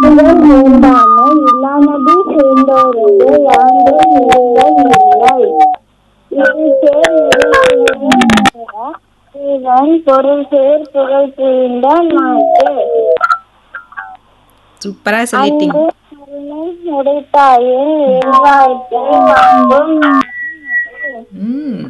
மனிதன் வேண்டாமை இல்லாமதி சேர்ந்தோருக்கு யாண்டும் இல்லை இது சேர் இவன் பொருள் சேர் புகழ் புரிந்த நாட்டு சூப்பரா சொல்லிட்டீங்க அன்பு கருணை உடைத்தாயின் எல்வாழ்க்கை வாங்கும் ம்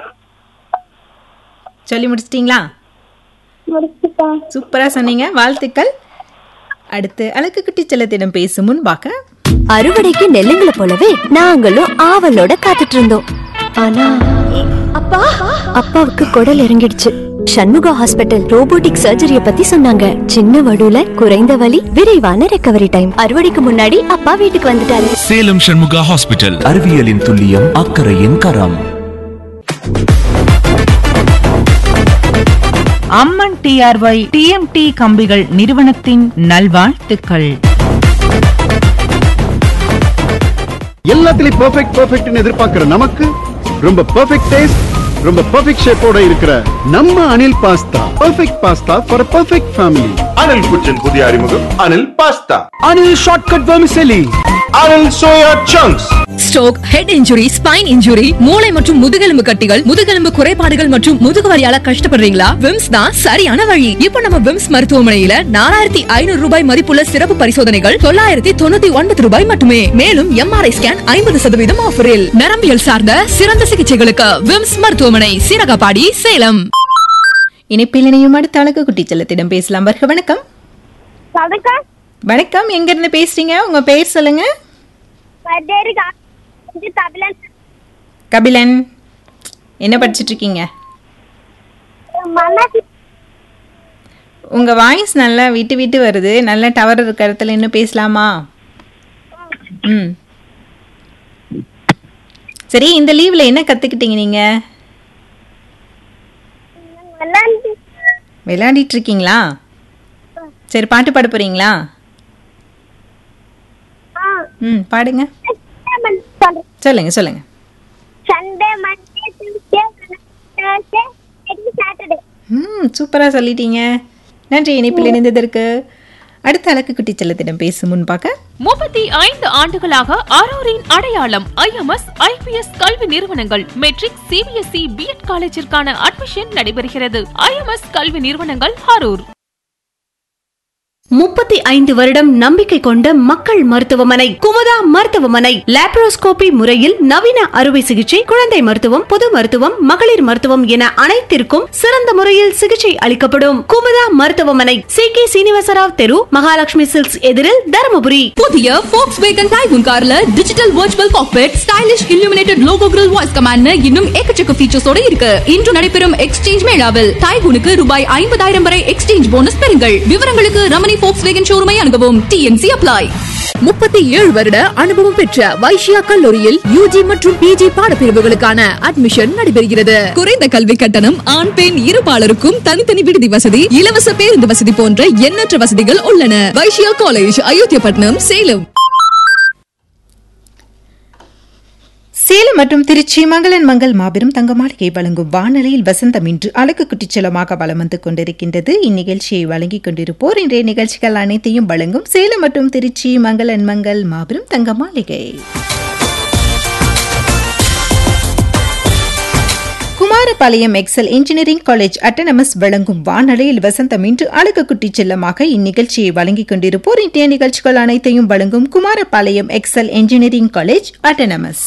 சொல்லி முடிச்சிட்டீங்களா முடிச்சுட்டான் சூப்பரா சொன்னீங்க வாழ்த்துக்கள் அடுத்து அழகு குட்டி செல்லத்திடம் பேசும் முன்பாக அறுவடைக்கு நெல்லுங்களை போலவே நாங்களும் ஆவலோட காத்துட்டு இருந்தோம் ஆனா அப்பா அப்பாவுக்கு குடல் இறங்கிடுச்சு சண்முகா ஹாஸ்பிட்டல் ரோபோட்டிக் சர்ஜரிய பத்தி சொன்னாங்க சின்ன வடுல குறைந்த வலி விரைவான ரெக்கவரி டைம் அறுவடைக்கு முன்னாடி அப்பா வீட்டுக்கு வந்துட்டாரு சேலம் சண்முகா ஹாஸ்பிட்டல் அறிவியலின் துல்லியம் அக்கறையின் கரம் அம்மன் டிஆர்ஒய் டிஎம்டி கம்பிகள் நிறுவனத்தின் நல்வாழ்த்துக்கள் எல்லாத்துலயும் பெர்ஃபெக்ட் பெர்ஃபெக்ட்னு எதிர்பார்க்கிற நமக்கு ரொம்ப பெர்ஃபெக்ட் டேஸ்ட் ரொம்ப பெர்ஃபெக்ட் ஷேப்போட இருக்கிற நம்ம Anil pasta perfect pasta for perfect family Anil kitchen புதிய அறிமுகம் Anil pasta Anil shortcut vermicelli Anil soya chunks stroke head injury spine injury மூளை மற்றும் முதுகெலும்பு கட்டிகள் முதுகெலும்பு குறைபாடுகள் மற்றும் முதுகு வலியால கஷ்டப்படுறீங்களா விம்ஸ் தான் சரியான வழி இப்போ நம்ம விம்ஸ் மருத்துவமனையில நாலாயிரத்தி ஐநூறு ரூபாய் மதிப்புள்ள சிறப்பு பரிசோதனைகள் தொள்ளாயிரத்தி தொண்ணூத்தி ஒன்பது ரூபாய் மட்டுமே மேலும் எம்ஆர்ஐ ஸ்கேன் ஐம்பது சதவீதம் ஆஃபரில் நரம்பியல் சார்ந்த சிறந்த சிகிச்சைகளுக்கு விம்ஸ் மருத்துவமனை சீரகப்பாடி சேலம் இணைப்பில் இணையும் அடுத்த அழகு குட்டி செல்லத்திடம் பேசலாம் வருக வணக்கம் வணக்கம் வணக்கம் எங்க இருந்து பேசுறீங்க உங்க பெயர் சொல்லுங்க பர்தேரி தமிழன் கபிலன் என்ன படிச்சிட்டு இருக்கீங்க மனசு உங்க வாய்ஸ் நல்லா விட்டு விட்டு வருது நல்ல டவர் இருக்கிற இடத்துல இன்னும் பேசலாமா ம் சரி இந்த லீவ்ல என்ன கத்துக்கிட்டீங்க நீங்க விளையாண்டு விளையாடிட்டு இருக்கீங்களா சரி பாட்டு பாட போறீங்களா ம் பாடுங்க சொல்றேன் சொல்லுங்க சொல்லுங்க Sunday Monday Tuesday Thursday Saturday ம் சூப்பரா சொல்லிட்டீங்க நன்றி இணைப்பில் இணைந்ததற்கு அடுத்த அழகு குட்டி செல்லத்திடம் பேசும் முன்பாக முப்பத்தி ஐந்து ஆண்டுகளாக அரூரின் அடையாளம் ஐஎம்எஸ் ஐபிஎஸ் கல்வி நிறுவனங்கள் மெட்ரிக் சிபிஎஸ்இ பிஎட் காலேஜிற்கான அட்மிஷன் நடைபெறுகிறது ஐஎம்எஸ் கல்வி நிறுவனங்கள் அரூர் முப்பத்தி ஐந்து வருடம் நம்பிக்கை கொண்ட மக்கள் மருத்துவமனை குமுதா மருத்துவமனை லாப்ரோஸ்கோபி முறையில் நவீன அறுவை சிகிச்சை குழந்தை மருத்துவம் பொது மருத்துவம் மகளிர் மருத்துவம் என அனைத்திற்கும் சிறந்த முறையில் சிகிச்சை அளிக்கப்படும் குமுதா மருத்துவமனை சி கே சீனிவாசராவ் தெரு மகாலட்சுமி சில்க்ஸ் எதிரில் தருமபுரி புதிய ஃபோக்ஸ் வேகன் டைகூன் கார்ல digital virtual cockpit stylish illuminated logo grille voice command இன்னும் எக்கச்சக்க ஃபீச்சர்ஸோட இருக்கு இன்று நடைபெறும் எக்ஸ்சேஞ்ச் மேளாவில் டைகூனுக்கு ரூபாய் ஐம்பதாயிரம் வரை எக்ஸ்சேஞ்ச் போனஸ் பெறுங்கள் விவரங்களுக்கு ரமணி ஃபோக்ஸ் வேகன் ஷோரூமை அணுகவும் டிஎன்சி அப்ளை முப்பத்தி ஏழு வருட அனுபவம் பெற்ற வைஷ்யா கல்லூரியில் யூஜி மற்றும் பிஜி பாடப்பிரிவுகளுக்கான அட்மிஷன் நடைபெறுகிறது குறைந்த கல்வி கட்டணம் ஆண் பெண் இருபாலருக்கும் தனித்தனி விடுதி வசதி இலவச பேருந்து வசதி போன்ற எண்ணற்ற வசதிகள் உள்ளன வைஷ்யா காலேஜ் அயோத்தியப்பட்டினம் சேலம் சேலம் மற்றும் திருச்சி மங்களன் மங்கள் மாபெரும் தங்க மாளிகை வழங்கும் வானொலியில் வசந்தம் இன்று அழகு குட்டிச்சலமாக வலம் வந்து கொண்டிருக்கின்றது இந்நிகழ்ச்சியை வழங்கிக் கொண்டிருப்போர் இன்றைய நிகழ்ச்சிகள் அனைத்தையும் வழங்கும் சேலம் மற்றும் திருச்சி மங்களன் மங்கள் மாபெரும் தங்க மாளிகை Kumarapalayam Excel engineering college autonomous வழங்கும் வானொலியில் வசந்தம் இன்று அழகு குட்டி செல்லமாக இந்நிகழ்ச்சியை வழங்கிக் கொண்டிருப்போர் இன்றைய நிகழ்ச்சிகள் அனைத்தையும் வழங்கும் Kumarapalayam Excel engineering college autonomous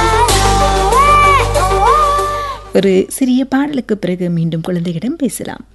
ஒரு சிறிய பாடலுக்கு பிறகு மீண்டும் குழந்தையிடம் பேசலாம்